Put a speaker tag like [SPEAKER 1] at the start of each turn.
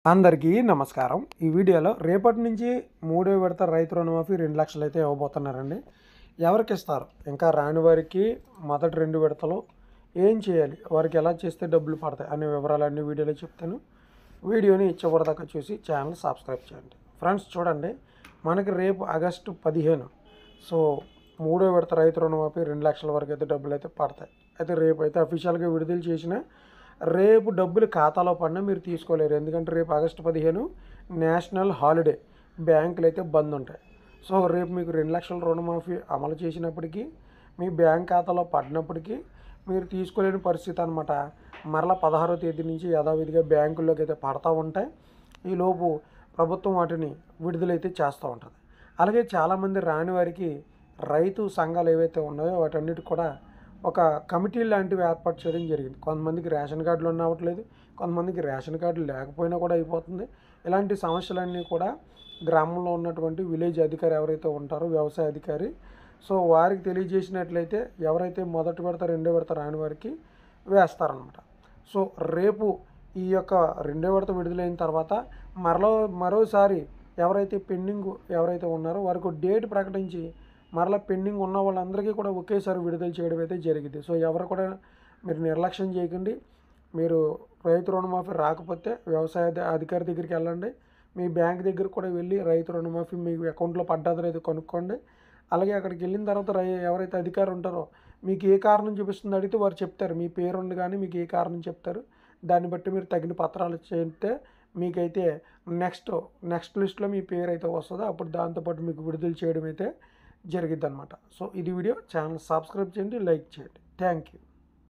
[SPEAKER 1] అందరికీ నమస్కారం ఈ వీడియోలో రేపటి నుంచి మూడో విడత రైతు రుణమాఫీ రెండు లక్షలు అయితే ఇవ్వబోతున్నారండి ఎవరికి ఇస్తారు ఇంకా రాని వారికి మొదటి రెండు విడతలు ఏం చేయాలి వారికి ఎలా చేస్తే డబ్బులు పడతాయి అనే వివరాలు అన్ని వీడియోలో చెప్తాను వీడియోని చివరిదాకా చూసి ఛానల్ సబ్స్క్రైబ్ చేయండి ఫ్రెండ్స్ చూడండి మనకి రేపు ఆగస్టు పదిహేను సో మూడో విడత రైతు రుణమాఫీ రెండు లక్షల వరకు అయితే డబ్బులు అయితే పడతాయి అయితే రేపు అయితే అఫీషియల్గా విడుదల చేసిన రేపు డబ్బులు ఖాతాలో పడినా మీరు తీసుకోలేరు ఎందుకంటే రేపు ఆగస్టు పదిహేను నేషనల్ హాలిడే బ్యాంకులు అయితే బంద్ ఉంటాయి సో రేపు మీకు రెండు లక్షల రుణమాఫీ అమలు చేసినప్పటికీ మీ బ్యాంక్ ఖాతాలో పడినప్పటికీ మీరు తీసుకోలేని పరిస్థితి అనమాట మరలా పదహారో తేదీ నుంచి యథావిధిగా బ్యాంకుల్లోకి అయితే పడతా ఉంటాయి ఈలోపు ప్రభుత్వం వాటిని విడుదలైతే చేస్తూ ఉంటుంది అలాగే చాలామంది రాని వారికి రైతు సంఘాలు ఏవైతే ఉన్నాయో వాటన్నిటి కూడా ఒక కమిటీ లాంటివి ఏర్పాటు చేయడం జరిగింది కొంతమందికి రేషన్ కార్డులు ఉన్న అవ్వట్లేదు కొంతమందికి రేషన్ కార్డులు లేకపోయినా కూడా అయిపోతుంది ఇలాంటి సమస్యలన్నీ కూడా గ్రామంలో ఉన్నటువంటి విలేజ్ అధికారి ఎవరైతే ఉంటారో వ్యవసాయ అధికారి సో వారికి తెలియజేసినట్లయితే ఎవరైతే మొదటి విడత రెండో విడత రాని వారికి వేస్తారనమాట సో రేపు ఈ యొక్క రెండో విడత విడుదలైన తర్వాత మరలో మరోసారి ఎవరైతే పెండింగ్ ఎవరైతే ఉన్నారో వారికి డేట్ ప్రకటించి మరలా పెండింగ్ ఉన్న వాళ్ళందరికీ కూడా ఒకేసారి విడుదల చేయడం అయితే జరిగింది సో ఎవరు కూడా మీరు నిర్లక్ష్యం చేయకండి మీరు రైతు రుణమాఫీ రాకపోతే వ్యవసాయ అధి- అధికారి దగ్గరికి వెళ్ళండి మీ బ్యాంక్ దగ్గర కూడా వెళ్ళి రైతు రుణమాఫీ మీ అకౌంట్లో పడ్డదో లేదో కనుక్కోండి అలాగే అక్కడికి వెళ్ళిన తర్వాత రై ఎవరైతే అధికారి ఉంటారో మీకు ఏ కారణం చూపిస్తుంది అడిగితే వారు చెప్తారు మీ పేరు ఉంది కానీ మీకు ఏ కారణం చెప్తారు దాన్ని బట్టి మీరు తగిన పత్రాలు చేస్తే మీకైతే నెక్స్ట్ నెక్స్ట్ లిస్ట్లో మీ పేరు అయితే వస్తుందో అప్పుడు దాంతోపాటు మీకు విడుదల చేయడం అయితే జరిగిద్ది అనమాట సో ఇది వీడియో ఛానల్ సబ్స్క్రైబ్ చేయండి లైక్ చేయండి థ్యాంక్ యూ